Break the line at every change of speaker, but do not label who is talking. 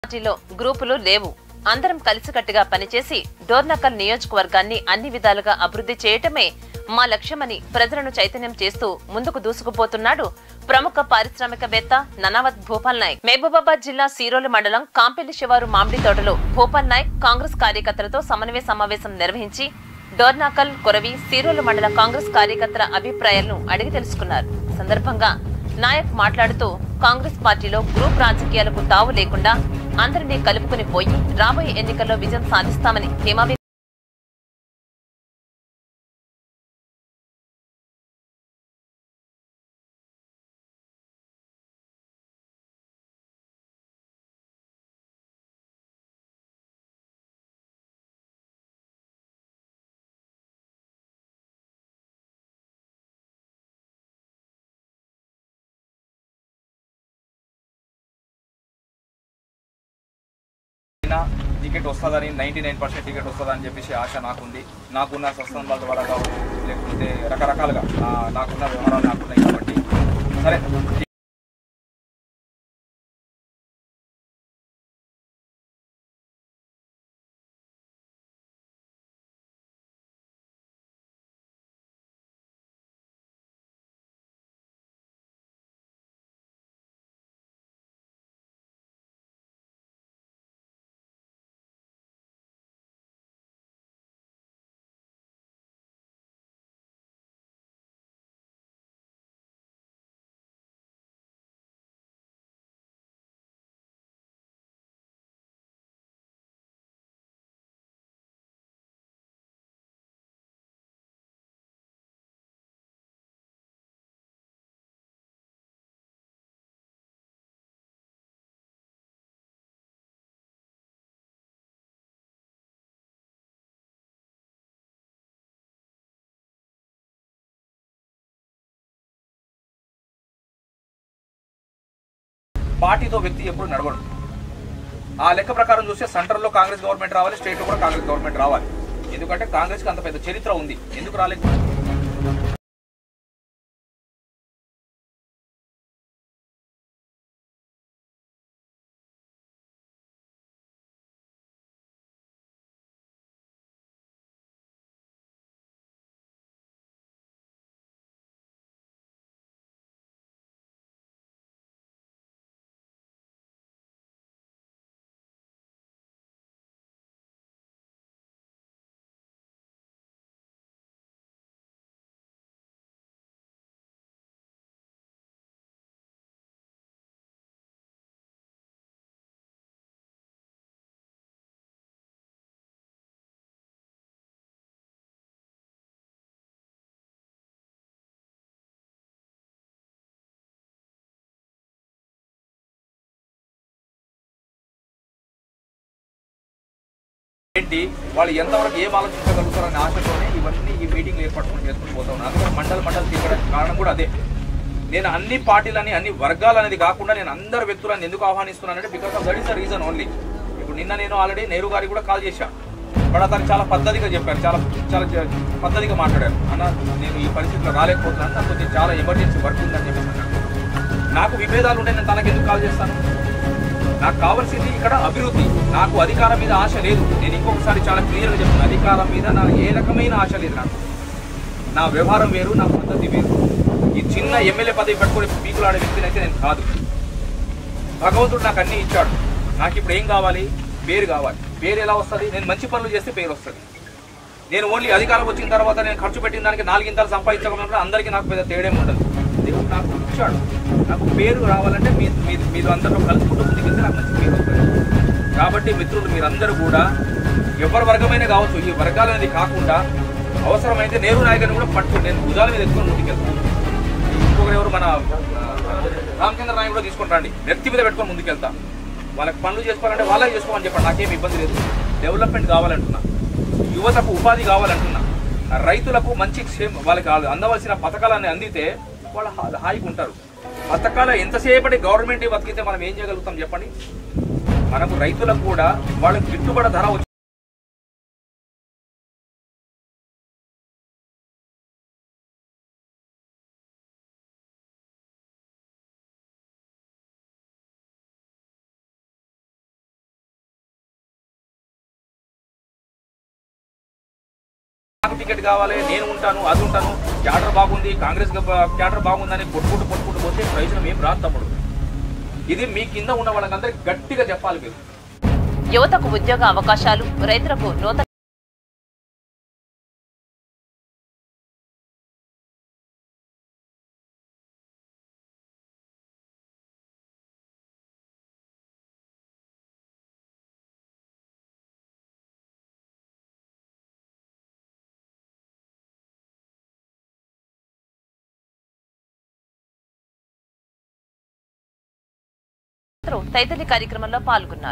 పార్టీలో గ్రూపులు లేవు అందరం కలిసికట్టుగా పనిచేసి డోర్నకల్ నియోజకవర్గాన్ని అన్ని విధాలుగా అభివృద్ధి చేయటమే మా లక్ష్యమని ప్రజలను చైతన్యం చేస్తూ ముందుకు దూసుకుపోతున్నాడు ప్రముఖ పారిశ్రామికవేత్త ననావత్ భూపాల్ నాయక్ మహబూబాబాద్ జిల్లా సీరోలు మండలం కాంపెల్లి శివారు మామిడి తోటలో భూపాల్ నాయక్ కాంగ్రెస్ కార్యకర్తలతో సమన్వయ సమావేశం నిర్వహించి డోర్నాకల్ కొరవి సీరోలు మండల కాంగ్రెస్ కార్యకర్తల అభిప్రాయాలను అడిగి తెలుసుకున్నారు ఈ సందర్భంగా నాయక్ మాట్లాడుతూ కాంగ్రెస్ పార్టీలో గ్రూప్ రాజకీయాలకు తావు లేకుండా అందరినీ కలుపుకుని పోయి రాబోయే ఎన్నికల్లో విజయం సాధిస్తామని ధీమా
అయినా టికెట్ వస్తుందని నైంటీ నైన్ పర్సెంట్ టికెట్ వస్తుందని చెప్పేసి ఆశ నాకుంది నాకున్న స్వస్థంభాల ద్వారా కావచ్చు లేకపోతే రకరకాలుగా నా- నాకున్న వ్యవహారాలు నాకున్నాయి కాబట్టి సరే పార్టీతో వ్యక్తి ఎప్పుడు నడవడు ఆ లెక్క ప్రకారం చూస్తే సెంట్రల్లో కాంగ్రెస్ గవర్నమెంట్ రావాలి స్టేట్లో కూడా కాంగ్రెస్ గవర్నమెంట్ రావాలి ఎందుకంటే కాంగ్రెస్కి అంత పెద్ద చరిత్ర ఉంది ఎందుకు రాలేదు ఏంటి వాళ్ళు ఎంతవరకు ఏం ఆలోచించగలుగుతారనే ఆశతోనే ఇవన్నీ ఈ మీటింగ్ ఏర్పడుకుని చేసుకుని పోతా ఉన్నారు అందుకని మండల మండలి తీయడానికి కారణం కూడా అదే నేను అన్ని పార్టీలని అన్ని వర్గాలు అనేది కాకుండా నేను అందరు వ్యక్తులను ఎందుకు ఆహ్వానిస్తున్నానంటే because of that is the reason only ఇప్పుడు నిన్న నేను ఆల్రెడీ నెహ్రూ గారికి కూడా కాల్ చేశాను బట్ అతను చాలా పద్ధతిగా చెప్పారు చాలా చాలా జ- పద్ధతిగా మాట్లాడారు అన్న నేను ఈ పరిస్థితిలో రాలేకపోతున్నాను నాకు కొంచెం చాలా ఎమర్జెన్సీ వర్క్ ఉందని చెప్పేసి అన్నాడు. నాకు విభేదాలు ఉంటే నేను తనకి ఎందుకు కాల్ చేస్తాను నాకు కావాల్సింది ఇక్కడ అభివృద్ధి నాకు అధికారం మీద ఆశ లేదు నేను ఇంకొకసారి చాలా క్లియర్గా చెప్తున్నా అధికారం మీద నా ఏ రకమైన ఆశ లేదు నాకు నా వ్యవహారం వేరు నా పద్ధతి వేరు ఈ చిన్న ఎమ్మెల్యే పదవి పెట్టుకుని పీకులాడే వ్యక్తిని అయితే నేను కాదు భగవంతుడు నాకు అన్నీ ఇచ్చాడు నాకు ఇప్పుడు ఏం కావాలి పేరు కావాలి పేరు ఎలా వస్తుంది నేను మంచి పనులు చేస్తే పేరు వస్తుంది నేను ఓన్లీ అధికారం వచ్చిన తర్వాత నేను ఖర్చు పెట్టిన దానికి నాలుగింతలు సంపాదించకుండా అందరికీ నాకు పెద్ద తేడేం ఉండదు దేవుడు నాకు ఇచ్చాడు నాకు పేరు రావాలంటే మీ మీరు మీరు అందరూ కలుపుకుంటూ ముందుకెళ్తే నాకు మంచి పేరు వస్తుంది కాబట్టి మిత్రులు మీరందరూ కూడా ఎవరి వర్గమైనా కావచ్చు ఈ వర్గాలు అనేది కాకుండా అవసరమైతే నేరు నాయకుని కూడా పట్టుకుని నేను భుజాల మీద ఎత్తుకొని ముందుకెళ్తాను ఇంకొకరు ఎవరు మన ఆ, రామచంద్ర నాయకు కూడా తీసుకుంటాండి వ్యక్తి మీద పెట్టుకొని ముందుకెళ్తా వాళ్ళకి పనులు చేసుకోవాలంటే వాళ్ళే చేసుకోమని చెప్పండి నాకేం ఇబ్బంది లేదు డెవలప్మెంట్ కావాలంటున్నా యువతకు ఉపాధి కావాలంటున్నా రైతులకు మంచి క్షేమ వాళ్ళకి ఆ- అందవలసిన పథకాలన్నీ అందితే వాళ్ళు హా- హాయిగా ఉంటారు పథకాలు ఎంతసేపటి గవర్నమెంట్ బతికితే మనం ఏం చేయగలుగుతాం చెప్పండి మనకు రైతులకు కూడా వాళ్ళకి గిట్టుబడి ధర వచ్చి టికెట్ కావాలి నేను ఉంటాను అది ఉంటాను క్యాడర్ బాగుంది కాంగ్రెస్ క్యాడర్ బాగుందని కొట్టుకుంటూ కొట్టుకుంటూ పోతే ప్రయోజనం ఏం రాదు తమ్ముడు ఇది మీ కింద ఉన్న వాళ్ళకందరికి గట్టిగా చెప్పాలి మీరు
యువతకు ఉద్యోగ అవకాశాలు రైతులకు నూతన తదితరులు కార్యక్రమంలో పాల్గొన్నారు